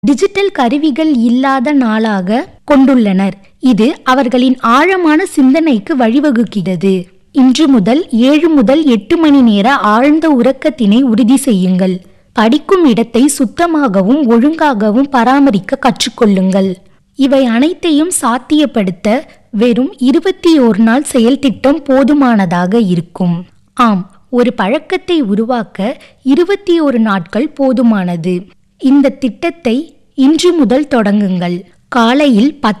digital கருவிகள் இல்லாத நாளாக கொண்டுள்ளனர் இது அவர்களின் ஆழமான சிந்தனைக்கு வழிவகுக்கிறது இன்று முதல் ஏழு முதல் எட்டு மணி நேர ஆழ்ந்த உறக்கத்தினை உறுதி செய்யுங்கள் படிக்கும் இடத்தை சுத்தமாகவும் ஒழுங்காகவும் பராமரிக்க கற்றுக்கொள்ளுங்கள் இவை அனைத்தையும் சாத்தியப்படுத்த வெறும் இருபத்தி ஓரு நாள் செயல் திட்டம் போதுமானதாக இருக்கும் ஆம் ஒரு பழக்கத்தை உருவாக்க இருபத்தி ஒரு நாட்கள் போதுமானது இந்த திட்டத்தை இன்று முதல் தொடங்குங்கள் காலையில் பத்து